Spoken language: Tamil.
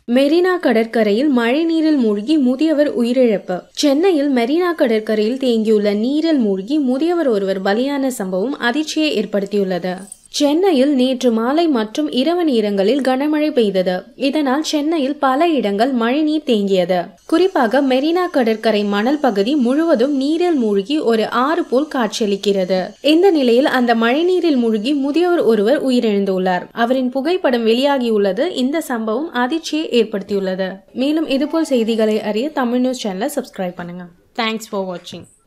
மெரினா கடற்கரையில் மழைநீரில் மூழ்கி முதியவர் உயிரிழப்பு சென்னையில் மெரினா கடற்கரையில் தேங்கியுள்ள நீரில் மூழ்கி முதியவர் ஒருவர் பலியான சம்பவம் அதிர்ச்சியை ஏற்படுத்தியுள்ளது சென்னையில் நேற்று மாலை மற்றும் இரவு நேரங்களில் கனமழை பெய்தது இதனால் சென்னையில் பல இடங்கள் மழைநீர் தேங்கியது குறிப்பாக மெரினா கடற்கரை மணல் பகுதி முழுவதும் நீரில் மூழ்கி ஒரு ஆறு போல் காட்சியளிக்கிறது இந்த நிலையில் அந்த மழைநீரில் மூழ்கி முதியவர் ஒருவர் உயிரிழந்துள்ளார் அவரின் புகைப்படம் வெளியாகியுள்ளது இந்த சம்பவம் அதிர்ச்சியை ஏற்படுத்தியுள்ளது மேலும் இதுபோல் செய்திகளை அறிய தமிழ் நியூஸ் சேனலை சப்ஸ்கிரைப் பண்ணுங்க தேங்க்ஸ் ஃபார் வாட்சிங்